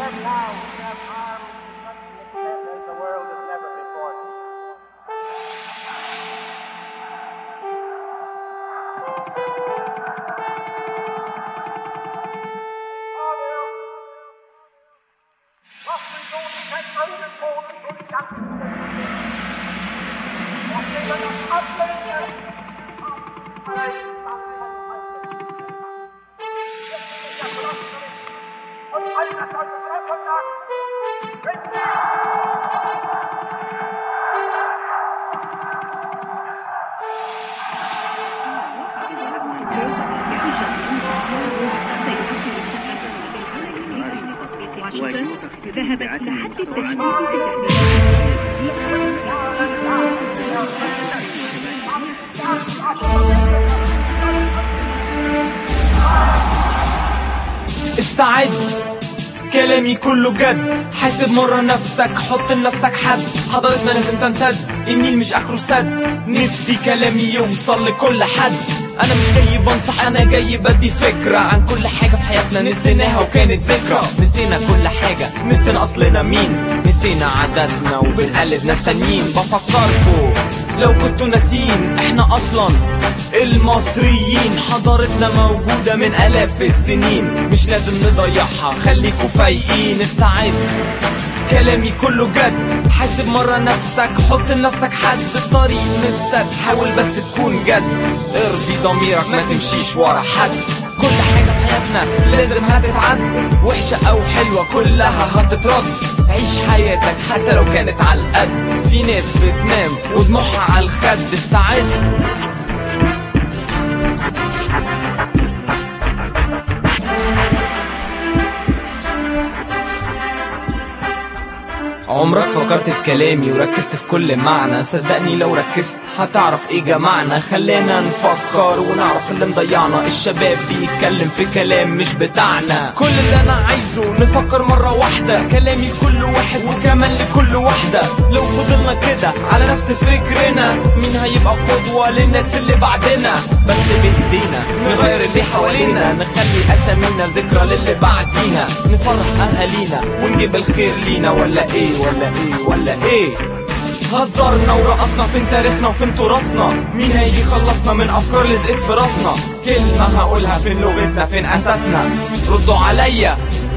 have now, we have arms to such an extent as the world has never before seen. واشنطن ذهبت لحد التشديد في استعد كلامي كله جد حاسب مرة نفسك حط لنفسك حد حضارتنا لازم تمتد النيل مش اخره سد نفسي كلامي يوصل لكل حد انا مش جاي بنصح انا جاي بدي فكرة عن كل حاجة في حياتنا نسيناها وكانت ذكرى نسينا كل حاجة نسينا اصلنا مين نسينا عاداتنا وبنقلد ناس تانيين بفكركوا لو كنتوا ناسيين احنا اصلا المصريين حضارتنا موجودة من آلاف السنين مش لازم نضيعها خليكوا فايقين استعد كلامي كله جد حاسب مرة نفسك حط لنفسك حد الطريق مش سد حاول بس تكون جد ارضي ضميرك ما تمشيش ورا حد كل حاجة في حياتنا لازم هتتعد وحشة أو حلوة كلها هتترد عيش حياتك حتى لو كانت على القد في ناس بتنام ودموعها على الخد استعد عمرك فكرت في كلامي وركزت في كل معنى صدقني لو ركزت هتعرف ايه جمعنا خلينا نفكر ونعرف اللي مضيعنا الشباب بيتكلم في كلام مش بتاعنا كل اللي انا عايزه نفكر مرة واحدة كلامي لكل واحد وكمان لكل واحدة لو فضلنا كده على نفس فكرنا مين هيبقى قدوة للناس اللي بعدنا بس بايدينا نغير اللي حوالينا نخلي اسامينا ذكرى للي بعدينا نفرح اهالينا ونجيب الخير لينا ولا ايه ولا ايه ولا ايه هزرنا ورقصنا فين تاريخنا وفين تراثنا مين هيجي يخلصنا من افكار لزقت في راسنا كلمة هقولها فين لغتنا فين اساسنا ردوا عليا